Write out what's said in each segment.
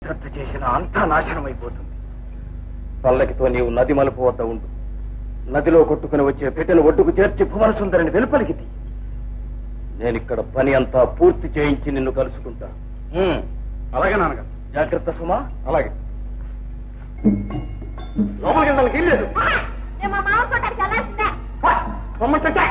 శ్రద్ధ చేసిన అంతా నాశనం అయిపోతుంది పల్లకితో నీవు నది మలుపు వద్ద ఉండు నదిలో కొట్టుకుని వచ్చే పెట్టెను ఒడ్డుకు చేర్చి భువన సుందరిని వెలుపలికి తీ. నేనిక్కడ పని అంతా పూర్తి చేయించి నిన్ను కలుసుకుంటా అలాగే నాన్నగారు జాగ్రత్త సుమా అలాగే లోపలికి వెళ్ళడానికి లేదు నేను మా మామ కొట్టానికి వెళ్ళాల్సిందే రమ్మంటే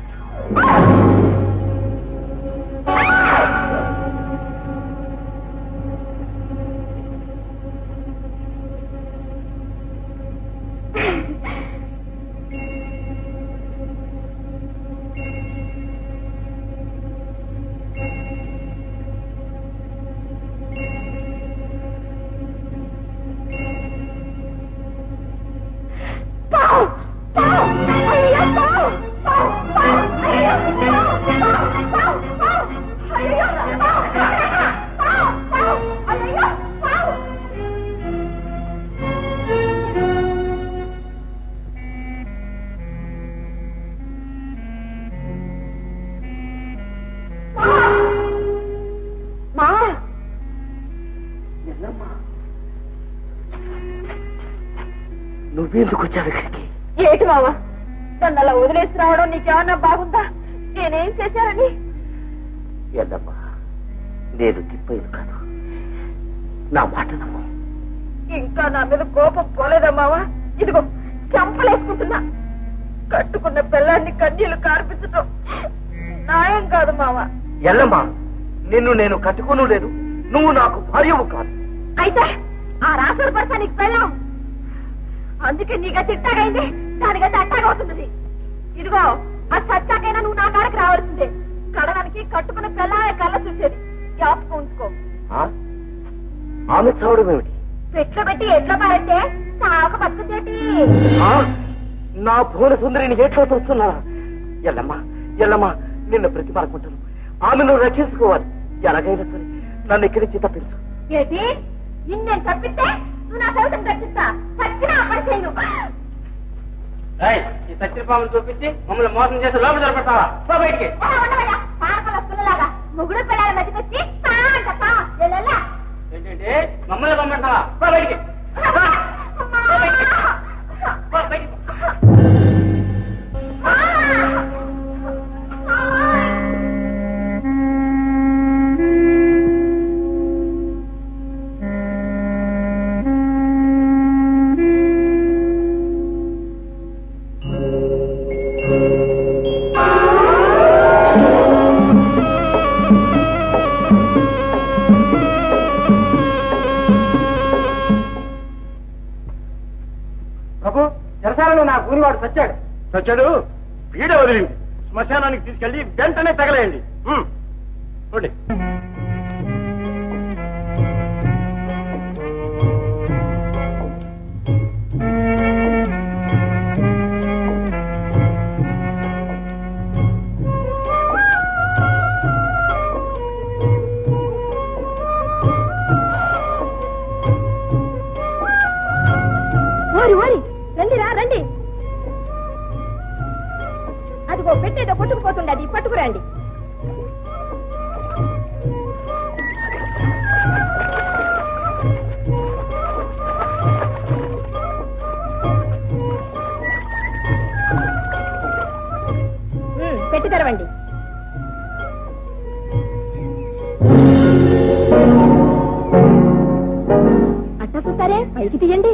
పావు పావు అయ్యో పావు పావు పావు అయ్యో పావు పావు పావు అయ్యో పావు పావు పావు అయ్యో పావు మా నువ్వెందుకు వచ్చావు ఇక్కడికి ఏటి మావా నన్ను అలా వదిలేసి రావడం నీకేమన్నా బాగుందా నేనేం చేశానని ఏందమ్మా నేను తిప్పేది కాదు నా మాట నమ్ము ఇంకా నా మీద కోపం పోలేదా మావా ఇదిగో చెంపలేసుకుంటున్నా కట్టుకున్న పిల్లాన్ని కన్నీళ్లు కార్పించటం న్యాయం కాదు మావా ఎల్లమ్మా నిన్ను నేను కట్టుకోను లేదు నువ్వు నాకు భార్యవు కాదు అయితే ఆ రాసుల పర్స నీకు పెళ్ళాం అందుకే నీకు తిట్టాగైంది దానిగా అట్టాగా అవుతున్నది ఇదిగో ఆ సచ్చాకైనా నువ్వు నా కాడకి రావాల్సిందే కడడానికి కట్టుకున్న పిల్లాయ కళ్ళ చూసేది జ్ఞాపకం ఉంచుకో ఆ? ఆమె చావడం ఏమిటి పెట్లో పెట్టి ఎట్లా పారంటే సాక బతుకుతేటి ఆ? నా భువన సుందరిని ఏట్లో చూస్తున్నా ఎల్లమ్మా ఎల్లమ్మా నిన్ను ప్రతిమారుకుంటాను ఆమెను రక్షించుకోవాలి ఎలాగైనా సరే నన్ను ఇక్కడి నుంచి తప్పించు ఏంటి నిన్నేను తప్పిస్తే నువ్వు నా సౌతం రక్షిస్తా చచ్చిన పని చేయను ఈ సత్యపాములు చూపించి మమ్మల్ని మోసం చేసి లోపల జరపడతావా పో బయటికి పారకల పిల్లలాగా ముగ్గురు పిల్లల మధ్యకొచ్చి తాంట తా ఎల్లెల్లా ఏంటంటే మమ్మల్ని పంపంటావా పో బయటికి పో బయటికి ప్రభు చెరసాలలో నా గురివాడు చచ్చాడు చచ్చాడు పీడ వదిలింది శ్మశానానికి తీసుకెళ్లి వెంటనే తగలేయండి ఉమ్. చూడండి ఓరి ఓరి రండిరా రండి అదిగో పెట్టేదో కొట్టుకుపోతుంది అది పట్టుకురండి ఉమ్, పెట్టి తెరవండి అట్ట చూస్తారే పైకి తీయండి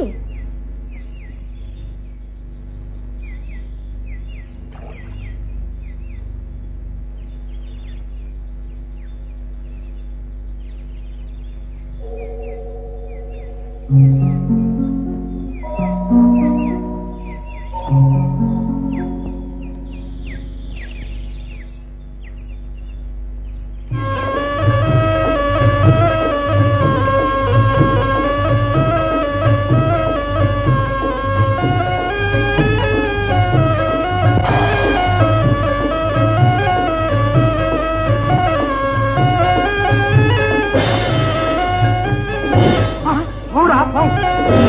చూడా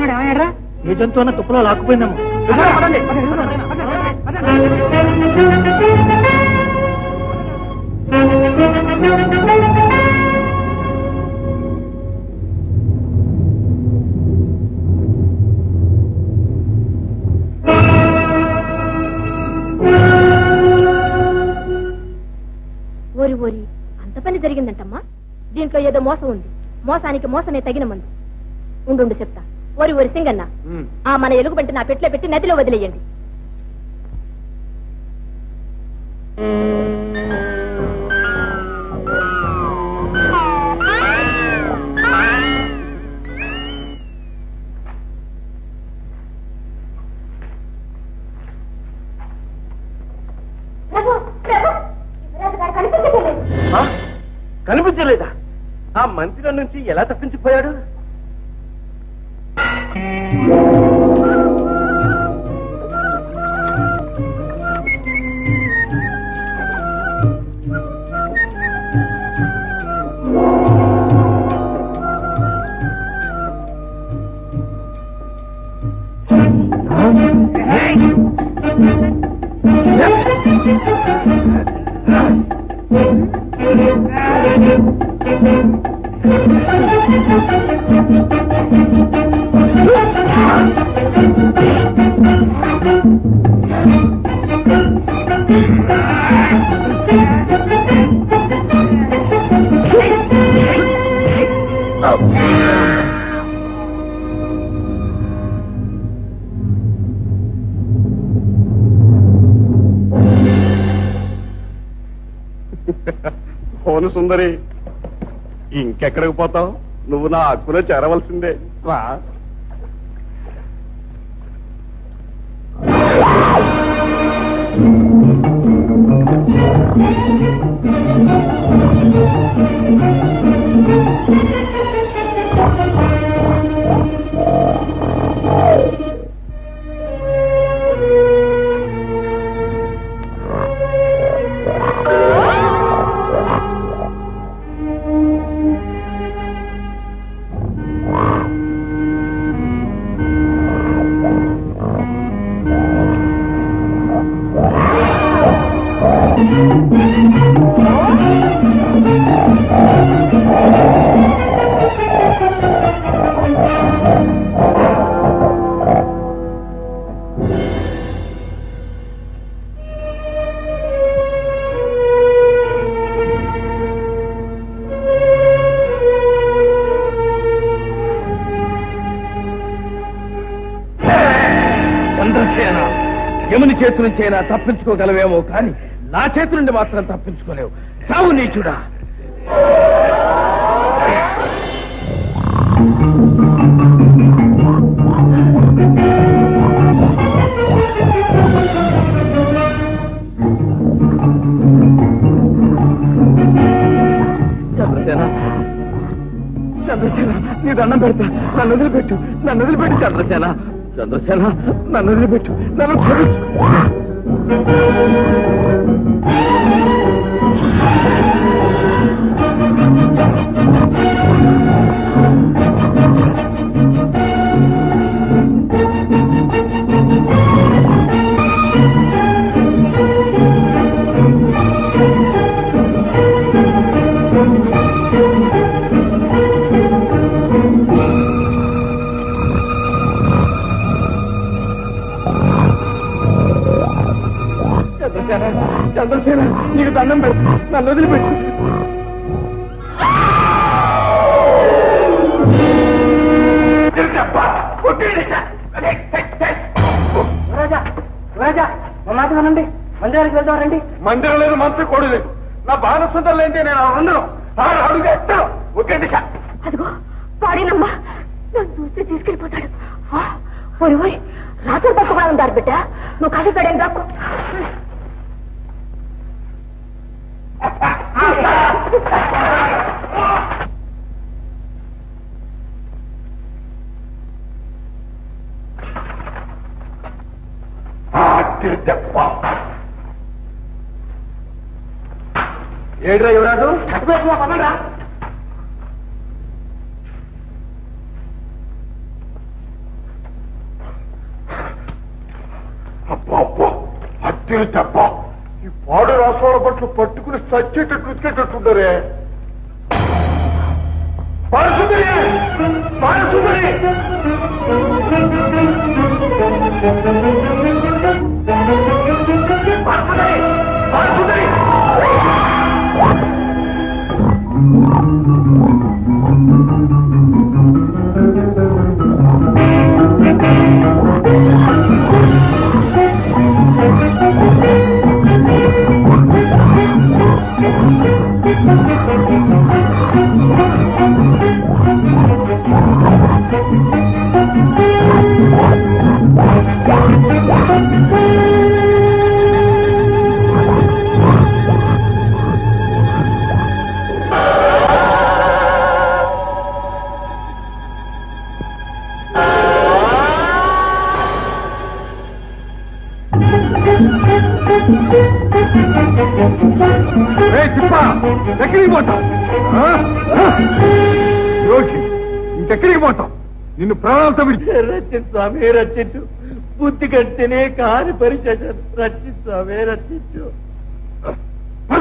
ఉన్నాడు ఏమయ్యాడ్రా ఏ జంతువు అన్న తుప్పలో లాక్కుపోయిందేమో ఓరి ఓరి అంత పని జరిగిందంటమ్మా దీంట్లో ఏదో మోసం ఉంది మోసానికి మోసమే తగిన మందు ఉండు చెప్తా ఓరి ఓరి సింగన్న ఆ మన ఎలుగుబంటి నా పెట్లో పెట్టి నదిలో వదిలేయండి ఆ? కనిపించలేదా ఆ మంత్రి నుంచి ఎలా తప్పించిపోయాడు అవును సుందరి ఇంకెక్కడికి పోతావు నువ్వు నా హక్కులో చేరవలసిందే రా చంద్రసేన యముని చేతి నుంచైనా తప్పించుకోగలవేమో కానీ నా చేతి నుండి మాత్రం తప్పించుకోలేవు సావు నీచుడా చంద్రసేన చంద్రసేన నీ దండం పెడతా నన్ను వదిలిపెట్టు నన్ను వదిలిపెట్టు చంద్రసేన చంద్రసేన నన్ను వదిలిపెట్టు నన్ను క్షమించు చంద్రసేన చంద్రసేన నీకు దండం పెట్టు నన్ను వదిలిపెట్టు రాజా రాజా మా మాట వినండి మందిరానికి వెళ్దాం రండి మందిరం లేదు మంత్రి కోడి లేదు నా బాణసుందరం లేంటే నేను ఉండను ఆరు అడుగు ఎత్తాను ఒకే దిశ అదిగో పాడినమ్మా నన్ను చూస్తే తీసుకెళ్ళిపోతాడు ఆ, ఓరి ఓరి రాత్రి పక్క కూడా ఉంటారు బిడ్డ నువ్వు కాదు కడేం దాక్కో ఏడ్రా యువరాజు తిని తప్ప ఈ పాడు రాసోళ్ళ బట్లు పట్టుకుని చచ్చేటట్టు ఉతికేటట్టుండరే పారసుందరి పారసుందరి పారసుందరి పారసుందరి రే తిప్ప ఎక్కడికి పోతాం ఆ? ఆ? యోగి ఇంకెక్కడికి పోతాం నిన్ను ప్రాణాలతో విడిచి రచించు స్వామి రచించు బుద్ధి కంటేనే కాని పరిచేశాను రచించు స్వామి రచించు పద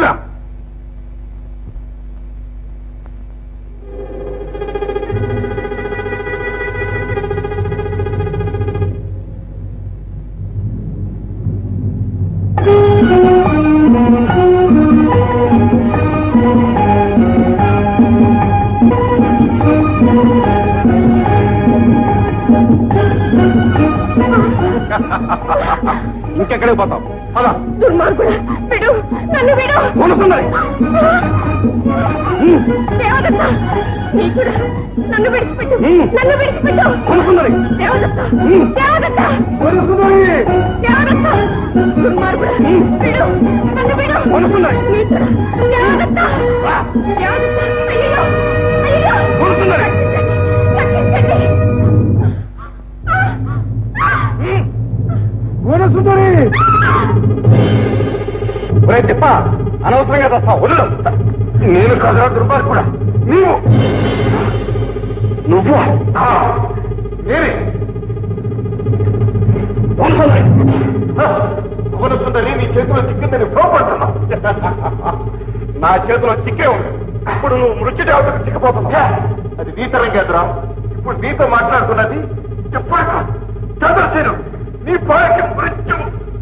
ఇంకెక్కడికి పోతాం పద దుర్మార్గుడా విడు నన్ను విడు మనసున్నది దేవదత్త నీకుడా నన్ను విడిచిపెట్టు ఉమ్. నన్ను విడిచిపెట్టు మనసున్నది దేవదత్త ఉమ్. దేవదత్త మనసున్నది దేవదత్త దుర్మార్గుడా విడు నన్ను విడు మనసున్నది నీకుడా దేవదత్త దేవదత్త అయ్యో అయ్యో మనసున్నది రక్షించండి మనసున్నది ఒరే తిప్ప అనవసరంగా తస్తావు వదలు నేను కదరా దుర్మార్గుడా నీవు నువ్వు నేనే భువనసుందరి నీ చేతిలో చిక్కిందని భ్రమపడుతున్నా నా చేతిలో చిక్కే ఉంది ఇప్పుడు నువ్వు మృత్యు దేవతకు చిక్కిపోతున్నా అది నీ తరం కాదురా ఇప్పుడు నీతో మాట్లాడుతున్నది చెప్పాక చంద్రసేను నీ పాయకి మృత్యు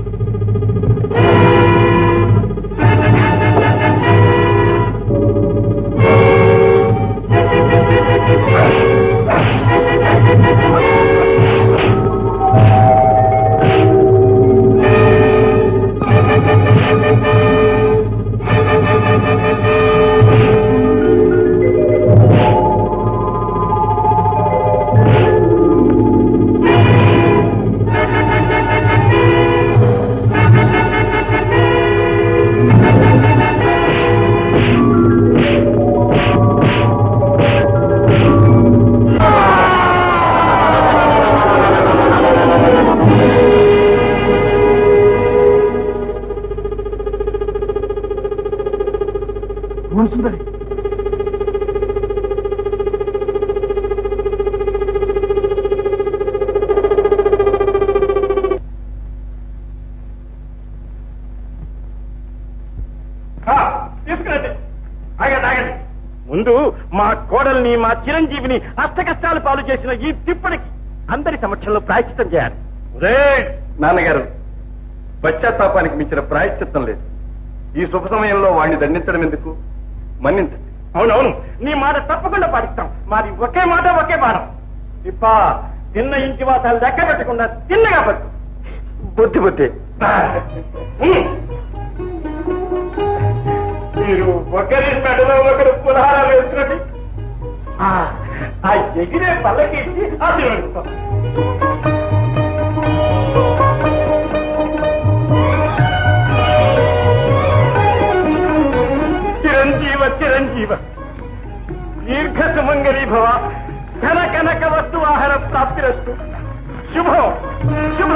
భువనసుందరి తీసుకురండి ఆగండి ఆగండి ముందు మా కోడల్ని మా చిరంజీవిని అష్ట కష్టాలు పాలు చేసిన ఈ తిప్పడికి అందరి సమక్షంలో ప్రాయశ్చిత్తం చేయాలి నాన్నగారు పశ్చాత్తాపానికి మించిన ప్రాయశ్చిత్తం లేదు ఈ శుభ సమయంలో వాడిని దండించడం ఎందుకు మన్నించండి అవునవును నీ మాట తప్పకుండా పాటిస్తాం మాది ఒకే మాట ఒకే పాఠం ఇప్ప తిన్న ఇంటి వాసాలు లెక్క పెట్టకుండా తిన్నగా పట్టు బుద్ధి బుద్ధి మీరు ఒకరి మెడలో ఒకరు పునహారాలు వేసుకుని ఆ ఆ ఎగిరే పల్లకి ఇచ్చి ఆశీర్వదిస్తాం చిరంజీవ చిరంజీవ దీర్ఘ సుమంగళీ భవ ఘన కనక వస్తు ఆహార ప్రాప్తిరస్తు శుభం శుభం